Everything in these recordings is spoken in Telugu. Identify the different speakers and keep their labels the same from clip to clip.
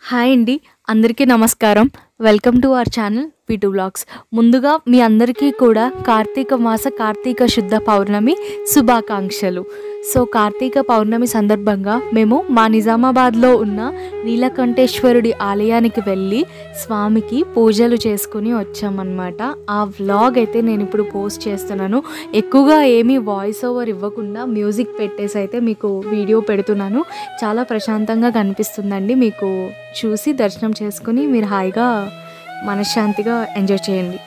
Speaker 1: హాయ్ అండి అందరికీ నమస్కారం వెల్కమ్ టు అవర్ ఛానల్ పీటూ బ్లాగ్స్ ముందుగా మీ అందరికీ కూడా కార్తీక మాస కార్తీక శుద్ధ పౌర్ణమి శుభాకాంక్షలు సో కార్తీక పౌర్ణమి సందర్భంగా మేము మా నిజామాబాద్లో ఉన్న నీలకంఠేశ్వరుడి ఆలయానికి వెళ్ళి స్వామికి పూజలు చేసుకుని వచ్చామన్నమాట ఆ వ్లాగ్ అయితే నేను ఇప్పుడు పోస్ట్ చేస్తున్నాను ఎక్కువగా ఏమీ వాయిస్ ఓవర్ ఇవ్వకుండా మ్యూజిక్ పెట్టేసి అయితే మీకు వీడియో పెడుతున్నాను చాలా ప్రశాంతంగా కనిపిస్తుందండి మీకు చూసి దర్శనం చేసుకుని మీరు హాయిగా మనశ్శాంతిగా ఎంజాయ్ చేయండి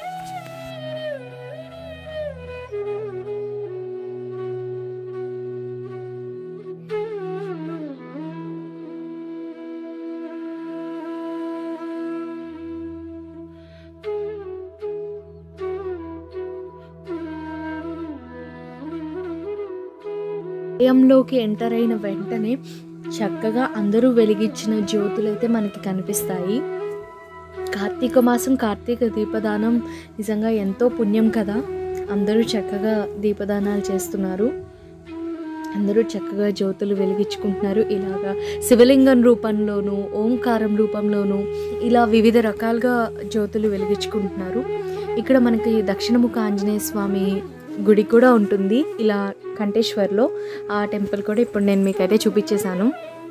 Speaker 1: ఆలయంలోకి ఎంటర్ అయిన వెంటనే చక్కగా అందరూ వెలిగించిన జ్యోతులైతే మనకి కనిపిస్తాయి కార్తీక మాసం కార్తీక దీపదానం నిజంగా ఎంతో పుణ్యం కదా అందరూ చక్కగా దీపదానాలు చేస్తున్నారు అందరూ చక్కగా జ్యోతులు వెలిగించుకుంటున్నారు ఇలాగా శివలింగం రూపంలోను ఓంకారం రూపంలోను ఇలా వివిధ రకాలుగా జ్యోతులు వెలిగించుకుంటున్నారు ఇక్కడ మనకి దక్షిణముఖ ఆంజనేయ స్వామి గుడి కూడా ఉంటుంది ఇలా కంటేశ్వర్లో ఆ టెంపుల్ కూడా ఇప్పుడు నేను మీకైతే చూపించేశాను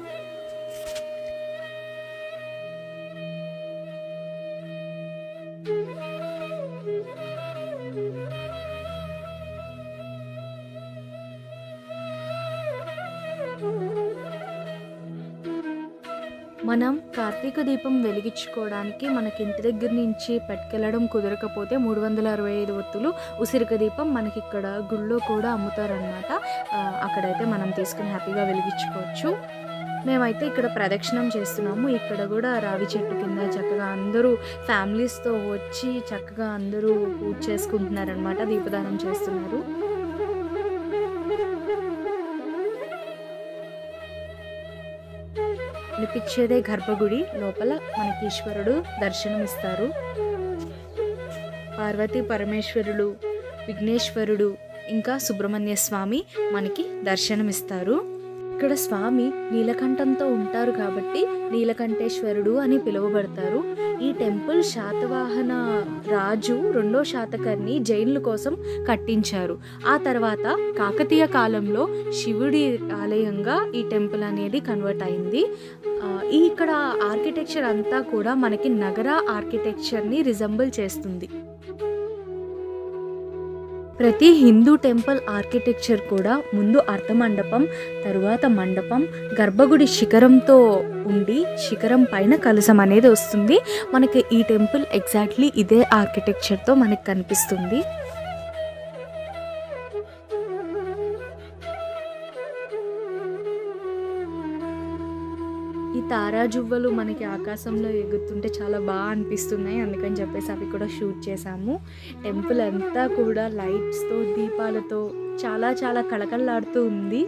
Speaker 1: మనం కార్తీక దీపం వెలిగించుకోవడానికి మనకి ఇంటి దగ్గర నుంచి పట్టుకెళ్ళడం కుదరకపోతే మూడు వందల అరవై ఐదు ఒత్తులు ఉసిరిక దీపం మనకి ఇక్కడ గుళ్ళో కూడా అమ్ముతారనమాట అక్కడైతే మనం తీసుకుని హ్యాపీగా వెలిగించుకోవచ్చు మేమైతే ఇక్కడ ప్రదక్షిణం చేస్తున్నాము ఇక్కడ కూడా రావి చెట్టు కింద చక్కగా అందరూ ఫ్యామిలీస్తో వచ్చి చక్కగా అందరూ పూజ చేసుకుంటున్నారనమాట దీపదానం చేస్తున్నారు కనిపించేదే గర్భగుడి లోపల మనకి ఈశ్వరుడు దర్శనం ఇస్తారు పార్వతీ పరమేశ్వరుడు విఘ్నేశ్వరుడు ఇంకా సుబ్రహ్మణ్య స్వామి మనకి దర్శనమిస్తారు ఇక్కడ స్వామి నీలకంఠంతో ఉంటారు కాబట్టి నీలకంఠేశ్వరుడు అని పిలువబడతారు ఈ టెంపుల్ శాతవాహన రాజు రెండో శాతకర్ణి జైన్ల కోసం కట్టించారు ఆ తర్వాత కాకతీయ కాలంలో శివుడి ఆలయంగా ఈ టెంపుల్ అనేది కన్వర్ట్ అయింది ఈ ఇక్కడ ఆర్కిటెక్చర్ అంతా కూడా మనకి నగర ఆర్కిటెక్చర్ని రిజంబుల్ చేస్తుంది ప్రతి హిందూ టెంపుల్ ఆర్కిటెక్చర్ కూడా ముందు అర్ధమండపం తరువాత మండపం గర్భగుడి శిఖరంతో ఉండి శిఖరం పైన కలసం అనేది వస్తుంది మనకి ఈ టెంపుల్ ఎగ్జాక్ట్లీ ఇదే ఆర్కిటెక్చర్తో మనకి కనిపిస్తుంది ఈ తారాజువ్వలు మనకి ఆకాశంలో ఎగురుతుంటే చాలా బాగా అనిపిస్తున్నాయి అందుకని చెప్పేసి అవి కూడా షూట్ చేశాము టెంపుల్ అంతా కూడా లైట్స్తో దీపాలతో చాలా చాలా కళకళలాడుతూ ఉంది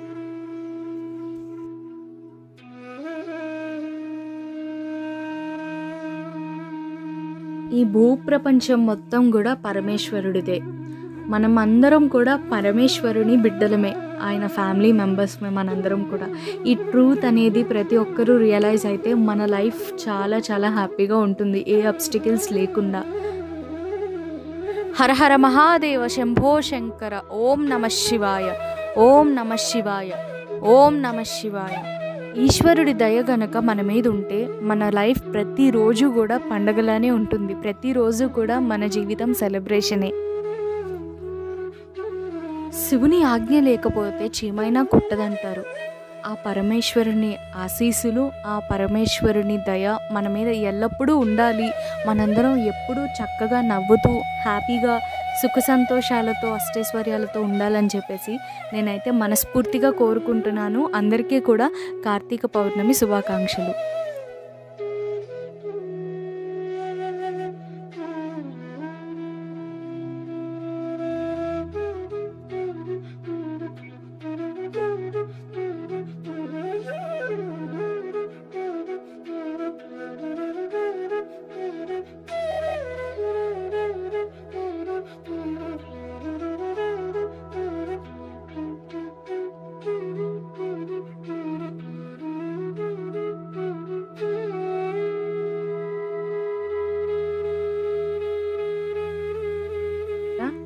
Speaker 1: ఈ భూప్రపంచం మొత్తం కూడా పరమేశ్వరుడిదే మనం అందరం కూడా పరమేశ్వరుని బిడ్డలమే ఆయన ఫ్యామిలీ మెంబర్స్ మనందరం కూడా ఈ ట్రూత్ అనేది ప్రతి ఒక్కరూ రియలైజ్ అయితే మన లైఫ్ చాలా చాలా హ్యాపీగా ఉంటుంది ఏ అబ్స్టికల్స్ లేకుండా హర హర మహాదేవ శంభో శంకర ఓం నమ శివాయ ఓం నమ శివాయ ఓం నమ శివాయ ఈశ్వరుడి దయ గనక మన మీద ఉంటే మన లైఫ్ ప్రతిరోజు కూడా పండగలానే ఉంటుంది ప్రతిరోజు కూడా మన జీవితం సెలబ్రేషనే శివుని ఆజ్ఞ లేకపోతే చీమైనా కుట్టదంటారు ఆ పరమేశ్వరుని ఆశీస్సులు ఆ పరమేశ్వరుని దయ మన మీద ఎల్లప్పుడూ ఉండాలి మనందరం ఎప్పుడూ చక్కగా నవ్వుతూ హ్యాపీగా సుఖ సంతోషాలతో అష్టైశ్వర్యాలతో ఉండాలని చెప్పేసి నేనైతే మనస్ఫూర్తిగా కోరుకుంటున్నాను అందరికీ కూడా కార్తీక పౌర్ణమి శుభాకాంక్షలు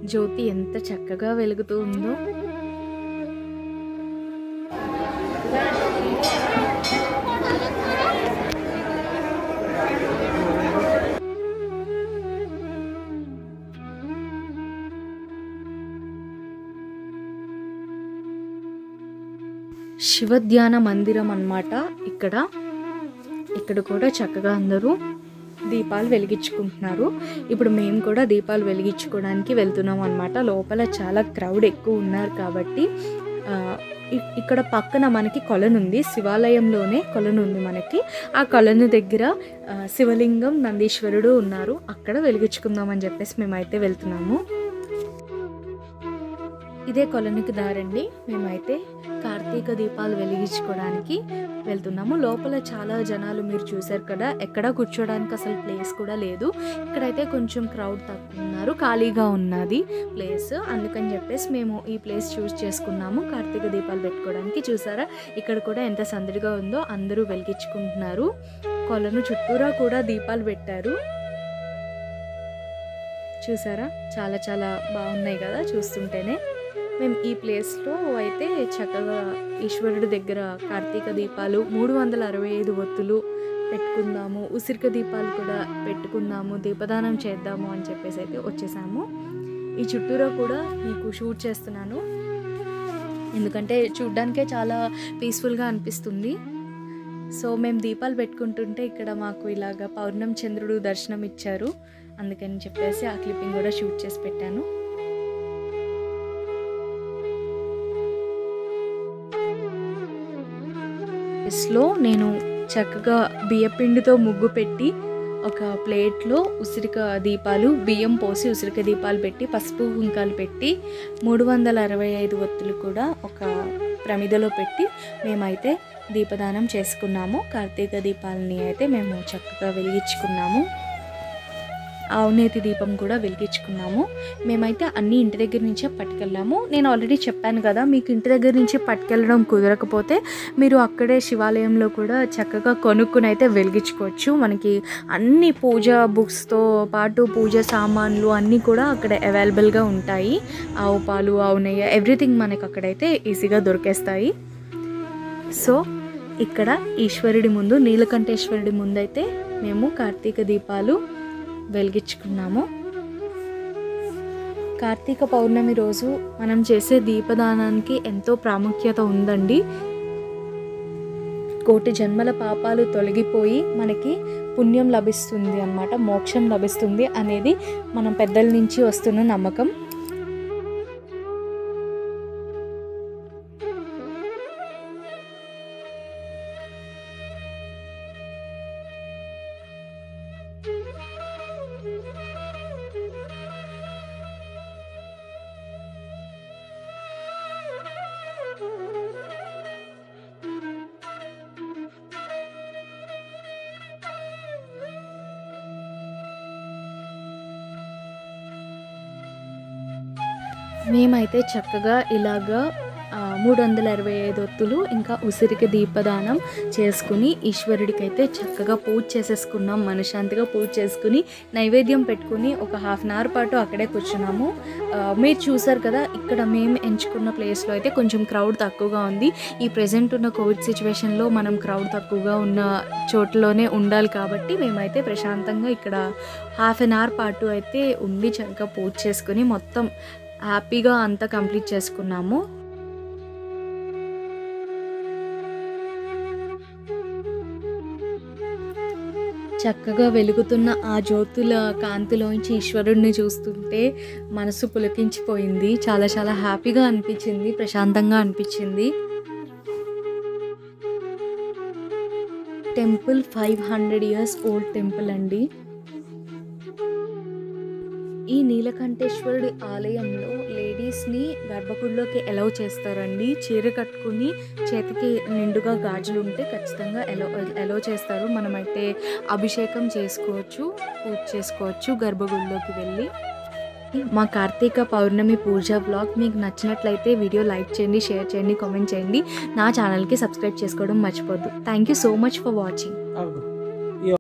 Speaker 1: జ్యోతి ఎంత చక్కగా వెలుగుతూ ఉందో శివధ్యాన మందిరం అన్నమాట ఇక్కడ ఇక్కడ కూడా చక్కగా అందరూ దీపాలు వెలిగించుకుంటున్నారు ఇప్పుడు మేము కూడా దీపాలు వెలిగించుకోవడానికి వెళ్తున్నాం అనమాట లోపల చాలా క్రౌడ్ ఎక్కువ ఉన్నారు కాబట్టి ఆ, ఇ- ఇక్కడ పక్కన మనకి కొలను ఉంది శివాలయంలోనే కొలను ఉంది మనకి ఆ కొలను దగ్గర ఆ, శివలింగం నందీశ్వరుడు ఉన్నారు అక్కడ వెలిగించుకుందామని చెప్పేసి మేమైతే వెళ్తున్నాము ఇదే కొలనుకి దారండి మేమైతే కార్తీక దీపాలు వెలిగించుకోవడానికి వెళ్తున్నాము లోపల చాలా జనాలు మీరు చూసారు కదా ఎక్కడ కూర్చోడానికి అసలు ప్లేస్ కూడా లేదు ఇక్కడైతే కొంచెం క్రౌడ్ తక్కువ ఉన్నారు ఖాళీగా ఉన్నది ప్లేస్ అందుకని చెప్పేసి మేము ఈ ప్లేస్ చూస్ చేసుకున్నాము కార్తీక దీపాలు పెట్టుకోవడానికి చూసారా ఇక్కడ కూడా ఎంత సందడిగా ఉందో అందరూ వెలిగించుకుంటున్నారు కొలను చుట్టూరా కూడా దీపాలు పెట్టారు చూసారా చాలా చాలా బాగున్నాయి కదా చూస్తుంటేనే మేము ఈ ప్లేస్లో అయితే చక్కగా ఈశ్వరుడి దగ్గర కార్తీక దీపాలు మూడు వందల అరవై ఐదు ఒత్తులు పెట్టుకుందాము ఉసిరిక దీపాలు కూడా పెట్టుకుందాము దీపదానం చేద్దాము అని చెప్పేసి అయితే వచ్చేసాము ఈ చుట్టూరా కూడా మీకు షూట్ చేస్తున్నాను ఎందుకంటే చూడ్డానికే చాలా పీస్ఫుల్గా అనిపిస్తుంది సో మేము దీపాలు పెట్టుకుంటుంటే ఇక్కడ మాకు ఇలాగ పౌర్ణం చంద్రుడు దర్శనం ఇచ్చారు అందుకని చెప్పేసి ఆ క్లిప్పింగ్ కూడా షూట్ చేసి పెట్టాను లో నేను చక్కగా బియ్యపిండితో ముగ్గు పెట్టి ఒక ప్లేట్లో ఉసిరిక దీపాలు బియ్యం పోసి ఉసిరిక దీపాలు పెట్టి పసుపు కుంకాలు పెట్టి మూడు వందల అరవై ఐదు ఒత్తులు కూడా ఒక ప్రమిదలో పెట్టి మేమైతే దీపదానం చేసుకున్నాము కార్తీక దీపాలని అయితే మేము చక్కగా వెలిగించుకున్నాము ఆవునేతి దీపం కూడా వెలిగించుకున్నాము మేమైతే అన్ని ఇంటి దగ్గర నుంచే పట్టుకెళ్ళాము నేను ఆల్రెడీ చెప్పాను కదా మీకు ఇంటి దగ్గర నుంచి పట్టుకెళ్ళడం కుదరకపోతే మీరు అక్కడే శివాలయంలో కూడా చక్కగా కొనుక్కుని అయితే వెలిగించుకోవచ్చు మనకి అన్ని పూజ బుక్స్తో పాటు పూజ సామాన్లు అన్నీ కూడా అక్కడ అవైలబుల్గా ఉంటాయి ఆవు పాలు ఆవు నెయ్యి ఎవ్రీథింగ్ మనకి అక్కడైతే ఈజీగా దొరికేస్తాయి సో ఇక్కడ ఈశ్వరుడి ముందు నీలకంఠేశ్వరుడి ముందు అయితే మేము కార్తీక దీపాలు వెలిగించుకున్నాము కార్తీక పౌర్ణమి రోజు మనం చేసే దీపదానానికి ఎంతో ప్రాముఖ్యత ఉందండి కోటి జన్మల పాపాలు తొలగిపోయి మనకి పుణ్యం లభిస్తుంది అన్నమాట మోక్షం లభిస్తుంది అనేది మనం పెద్దల నుంచి వస్తున్న నమ్మకం మేమైతే చక్కగా ఇలాగా మూడు వందల అరవై ఐదు ఒత్తులు ఇంకా ఉసిరికి దీపదానం చేసుకుని ఈశ్వరుడికైతే చక్కగా పూజ చేసేసుకున్నాం మనశాంతిగా పూజ చేసుకుని నైవేద్యం పెట్టుకుని ఒక హాఫ్ అన్ అవర్ పాటు అక్కడే కూర్చున్నాము ఆ, మీరు చూసారు కదా ఇక్కడ మేము ఎంచుకున్న ప్లేస్లో అయితే కొంచెం క్రౌడ్ తక్కువగా ఉంది ఈ ప్రజెంట్ ఉన్న కోవిడ్ సిచ్యువేషన్లో మనం క్రౌడ్ తక్కువగా ఉన్న చోట్లోనే ఉండాలి కాబట్టి మేమైతే ప్రశాంతంగా ఇక్కడ హాఫ్ అన్ అవర్ పాటు అయితే ఉండి చక్కగా పూజ చేసుకుని మొత్తం హ్యాపీగా అంతా కంప్లీట్ చేసుకున్నాము చక్కగా వెలుగుతున్న ఆ జ్యోతుల కాంతిలోంచి ఈశ్వరుడిని చూస్తుంటే మనసు పులకించిపోయింది చాలా చాలా హ్యాపీగా అనిపించింది ప్రశాంతంగా అనిపించింది temple five hundred years old temple అండి ఈ నీలకంఠేశ్వరుడి ఆలయంలో లేడీస్ని గర్భగుడిలోకి ఎలవ్ చేస్తారండి చీర కట్టుకుని చేతికి నిండుగా గాజులు ఉంటే ఖచ్చితంగా ఎలో ఎలవ్ చేస్తారు మనమైతే అభిషేకం చేసుకోవచ్చు పూజ చేసుకోవచ్చు గర్భగుడిలోకి వెళ్ళి మా కార్తీక పౌర్ణమి పూజ బ్లాగ్ మీకు నచ్చినట్లయితే వీడియో లైక్ చేయండి షేర్ చేయండి కామెంట్ చేయండి నా ఛానల్కి సబ్స్క్రైబ్ చేసుకోవడం మర్చిపోద్దు thank you so much for watching
Speaker 2: అవును